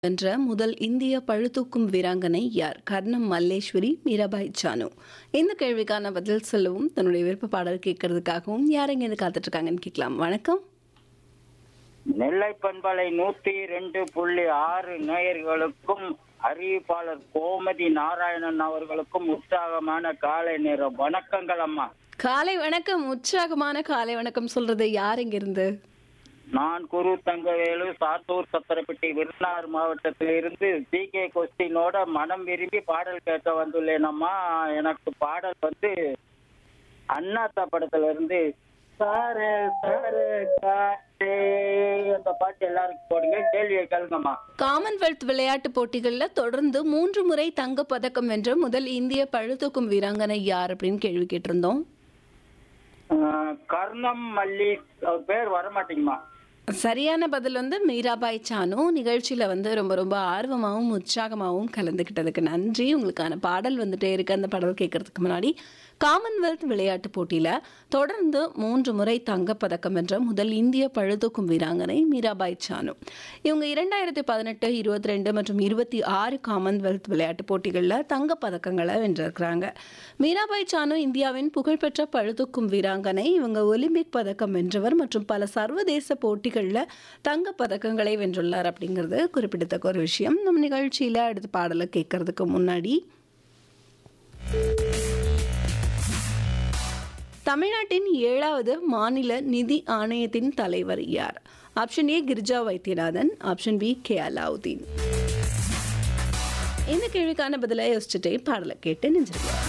வென்ற முதல் இந்திய பளுதூக்கும் வீராங்கனை யார் கர்ணம் மல்லேஸ்வரி மீராபாய் சானு இந்த கேள்விக்கான பதில் சொல்லவும் தன்னுடைய விருப்ப பாடல் கேட்கறதுக்காகவும் யார் இங்க இருந்து காத்துட்டு இருக்காங்கன்னு கேட்கலாம் வணக்கம் நெல்லை பண்பலை நூத்தி ரெண்டு புள்ளி ஆறு நேயர்களுக்கும் அறிவிப்பாளர் கோமதி நாராயணன் அவர்களுக்கும் உற்சாகமான காலை நேர வணக்கங்கள் அம்மா காலை வணக்கம் உற்சாகமான காலை வணக்கம் சொல்றது யார் இங்க இருந்து நான் குரு தங்கவேலு சாத்தூர் சத்திரப்பட்டி விருதுநகர் மாவட்டத்திலிருந்து ஜி கே கொஸ்டினோட மனம் விரும்பி பாடல் கேட்க வந்துள்ளேன் அம்மா எனக்கு பாடல் வந்து அண்ணாத்தா படத்துல இருந்து சாரு சாரு காற்றே அந்த பாட்டு எல்லாருக்கும் போடுங்க கேள்வியை கேளுங்கம்மா காமன்வெல்த் விளையாட்டு போட்டிகள்ல தொடர்ந்து மூன்று முறை தங்க பதக்கம் வென்ற முதல் இந்திய பளுதூக்கும் வீராங்கனை யார் அப்படின்னு கேள்வி கேட்டிருந்தோம் ஆஹ் கர்ணம் மல்லி அவர் பேர் வர மாட்டேங்குமா சரியான பதில் வந்து மீராபாய் சானு நிகழ்ச்சியில வந்து ரொம்ப ரொம்ப ஆர்வமாகவும் உற்சாகமாகவும் கலந்துக்கிட்டதுக்கு நன்றி உங்களுக்கான பாடல் வந்துட்டே இருக்கு அந்த பாடல் கேட்கறதுக்கு முன்னாடி காமன்வெல்த் விளையாட்டு போட்டியில தொடர்ந்து மூன்று முறை தங்கப்பதக்கம் வென்ற முதல் இந்திய பழுதூக்கும் வீராங்கனை மீராபாய் சானு இவங்க இரண்டாயிரத்தி பதினெட்டு இருபத்தி ரெண்டு மற்றும் இருபத்தி ஆறு காமன்வெல்த் விளையாட்டு போட்டிகளில் தங்கப்பதக்கங்களை வென்றிருக்கிறாங்க மீராபாய் சானு இந்தியாவின் புகழ்பெற்ற பழுதூக்கும் வீராங்கனை இவங்க ஒலிம்பிக் பதக்கம் வென்றவர் மற்றும் பல சர்வதேச போட்டிகளில் தங்க பதக்கங்களை வென்றுள்ளார் அப்படிங்கிறது குறிப்பிடத்தக்க ஒரு விஷயம் நம்ம நிகழ்ச்சியில் அடுத்த பாடலை கேட்கறதுக்கு முன்னாடி தமிழ்நாட்டின் ஏழாவது மாநில நிதி ஆணையத்தின் தலைவர் யார் option A Girija Vaidyanathan option B K Alauddin இந்த கேள்விக்கான பதிலை யோசிச்சுட்டே பாடலை கேட்டு நெஞ்சிருக்கோம்